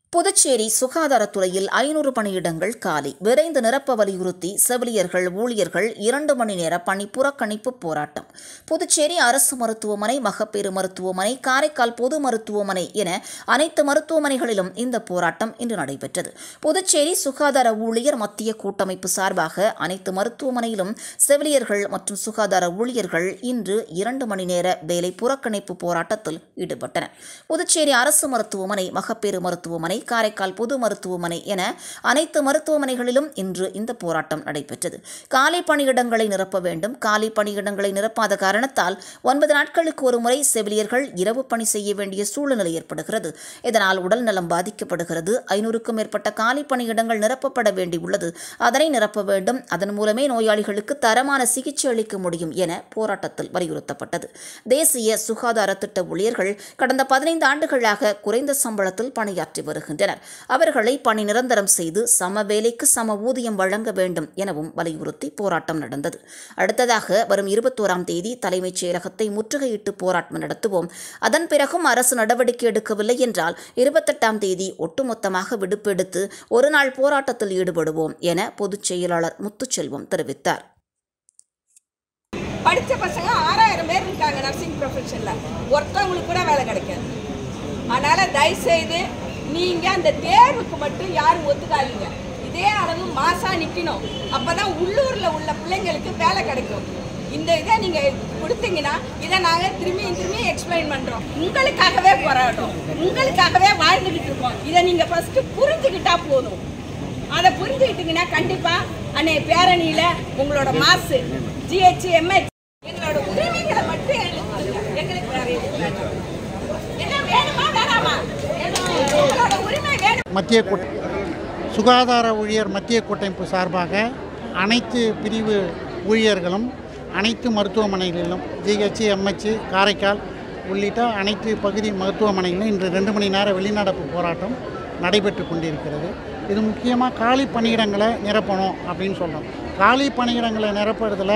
புதுச்சேரி சுகாதாரத்துறையில் ஐநூறு பணியிடங்கள் காலி விரைந்து நிரப்ப வலியுறுத்தி செவிலியர்கள் ஊழியர்கள் இரண்டு மணி நேர பணி புறக்கணிப்பு போராட்டம் புதுச்சேரி அரசு மருத்துவமனை மகப்பேறு மருத்துவமனை காரைக்கால் பொது மருத்துவமனை என அனைத்து மருத்துவமனைகளிலும் இந்த போராட்டம் இன்று நடைபெற்றது புதுச்சேரி சுகாதார ஊழியர் மத்திய கூட்டமைப்பு சார்பாக அனைத்து மருத்துவமனையிலும் செவிலியர்கள் மற்றும் சுகாதார ஊழியர்கள் இன்று இரண்டு மணி நேர வேலை புறக்கணிப்பு போராட்டத்தில் ஈடுபட்டனர் புதுச்சேரி அரசு மருத்துவமனை மகப்பேறு மருத்துவமனை காரைக்கால் பொது மருத்துவமனை என அனைத்து மருத்துவமனைகளிலும் இன்று இந்த போராட்டம் நடைபெற்றது காலி பணியிடங்களை நிரப்ப வேண்டும் காலி பணியிடங்களை நிரப்பாத காரணத்தால் ஒன்பது நாட்களுக்கு ஒரு முறை செவிலியர்கள் இரவு பணி செய்ய வேண்டிய சூழ்நிலை ஏற்படுகிறது இதனால் உடல்நலம் பாதிக்கப்படுகிறது ஐநூறுக்கும் மேற்பட்ட காலி பணியிடங்கள் நிரப்பப்பட வேண்டியுள்ளது அதனை நிரப்ப வேண்டும் அதன் மூலமே நோயாளிகளுக்கு தரமான சிகிச்சை அளிக்க முடியும் என போராட்டத்தில் வலியுறுத்தப்பட்டது தேசிய சுகாதார திட்ட ஊழியர்கள் கடந்த பதினைந்து ஆண்டுகளாக குறைந்த சம்பளத்தில் பணியாற்றி வருகின்றனர் அவர்களை பணி நிரந்தரம் செய்து சம வேலைக்கு சம ஊதியம் வழங்க வேண்டும் எனவும் வலியுறுத்தி போராட்டம் நடந்தது அடுத்ததாக வரும் இருபத்தோராம் தேதி தலைமைச் செயலகத்தை முற்றுகையிட்டு போராட்டம் நடத்துவோம் அதன் பிறகும் அரசு நடவடிக்கை எடுக்கவில்லை என்றால் இருபத்தெட்டாம் தேதி ஒட்டுமொத்தமாக விடுப்பெடுத்து ஒரு நாள் போராட்டத்தில் ஈடுபடுவோம் என பொதுச் செயலாளர் முத்துச்செல்வம் தெரிவித்தார் படித்த பசங்க ஆறாயிரம் பேர் இருக்காங்க நர்சிங் ப்ரொஃபஷனில் ஒருத்தவங்களுக்கு கூட வேலை கிடைக்காது அதனால் தயவுசெய்து நீங்கள் அந்த தேர்வுக்கு மட்டும் யாரும் ஒத்துக்காதீங்க இதே அளவு மாசா நிற்கணும் அப்போ தான் உள்ளூரில் உள்ள பிள்ளைங்களுக்கு வேலை கிடைக்கும் இந்த இதை நீங்கள் கொடுத்தீங்கன்னா இதை நாங்கள் திரும்பி திரும்பி எக்ஸ்பிளைன் பண்ணுறோம் உங்களுக்காகவே போராடுறோம் உங்களுக்காகவே வாழ்ந்துக்கிட்டு இருக்கோம் இதை நீங்கள் ஃபஸ்ட்டு புரிஞ்சுக்கிட்டா போதும் அதை புரிஞ்சுக்கிட்டீங்கன்னா கண்டிப்பாக அன்னைய பேரணியில் உங்களோட மாசு ஜிஹெச் எம்ஹெச் எங்களோட உரிமைகளை மட்டும் எங்களுக்கு கொடுங்க. எங்களுக்கு வேற எதுவும் வேண்டாம். என்ன வேணுமா வேணாமா எங்களோட உரிமை வேணும் மத்திய கூட்ட சுகாதார ஊழியர் மத்திய கூட்டமைப்பு சார்பாக அனைத்து பிரிவு ஊழியர்களும் அனைத்து மருத்துவமனைகளிலும் ஜிஹெச் எம்ஹெச் காரைக்கால் உள்ளிட்ட அனைத்து பகுதி மருத்துவமனைகளிலும் இன்று ரெண்டு மணி நேர வெளிநடப்பு போராட்டம் நடைபெற்று கொண்டிருக்கிறது இது முக்கியமாக காலி பணியிடங்களை நிரப்பணும் அப்படின்னு சொல்கிறோம் காலி பணியிடங்களை நிரப்புறதுல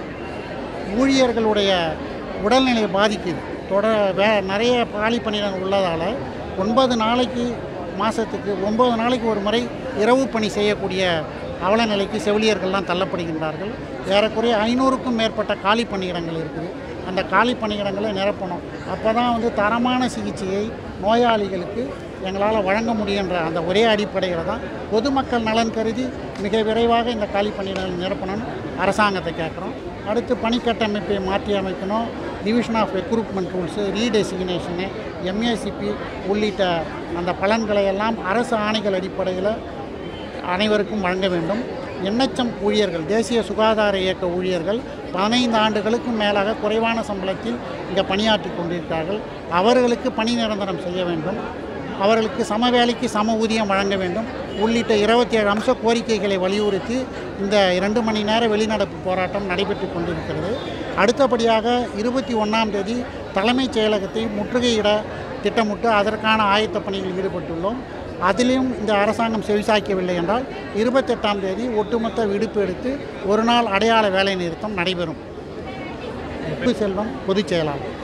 ஊழியர்களுடைய உடல்நிலையை பாதிக்குது தொட வே நிறைய காலி பணியிடங்கள் உள்ளதால் ஒன்பது நாளைக்கு மாதத்துக்கு ஒன்பது நாளைக்கு ஒரு முறை இரவு பணி செய்யக்கூடிய அவல நிலைக்கு செவிலியர்கள்லாம் தள்ளப்படுகின்றார்கள் ஏறக்குறைய ஐநூறுக்கும் மேற்பட்ட காலி பணியிடங்கள் இருக்குது அந்த காலி பணியிடங்களை நிரப்பணும் அப்போ தான் வந்து தரமான சிகிச்சையை நோயாளிகளுக்கு எங்களால் வழங்க முடியுன்ற அந்த ஒரே அடிப்படையில் தான் பொதுமக்கள் நலன் கருதி மிக விரைவாக இந்த காலி பணியிடங்கள் நிரப்பணும்னு அரசாங்கத்தை கேட்குறோம் அடுத்து பணிக்கட்டமைப்பை மாற்றி அமைக்கணும் division of recruitment rules redesignation MACP உள்ளிட்ட அந்த பலன்களை எல்லாம் அரசு ஆணைகள் அடிப்படையில் அனைவருக்கும் வழங்க வேண்டும் என்எச்எம் ஊழியர்கள் தேசிய சுகாதார இயக்க ஊழியர்கள் பதினைந்து ஆண்டுகளுக்கும் மேலாக குறைவான சம்பளத்தில் இங்கே பணியாற்றி கொண்டிருக்கிறார்கள் அவர்களுக்கு பணி நிரந்தரம் செய்ய வேண்டும் அவர்களுக்கு சம வேலைக்கு சம ஊதியம் வழங்க வேண்டும் உள்ளிட்ட இருபத்தி ஏழு அம்ச கோரிக்கைகளை வலியுறுத்தி இந்த இரண்டு மணி நேர வெளிநடப்பு போராட்டம் நடைபெற்று கொண்டிருக்கிறது அடுத்தபடியாக இருபத்தி ஒன்றாம் தேதி தலைமைச் செயலகத்தை முற்றுகையிட திட்டமிட்டு அதற்கான ஆயத்த பணிகளில் ஈடுபட்டுள்ளோம் அதிலும் இந்த அரசாங்கம் செவிசாய்க்கவில்லை என்றால் இருபத்தெட்டாம் தேதி ஒட்டுமொத்த விடுப்பு எடுத்து ஒரு நாள் அடையாள வேலை நிறுத்தம் நடைபெறும் செல்வம் பொதுச் செயலாளர்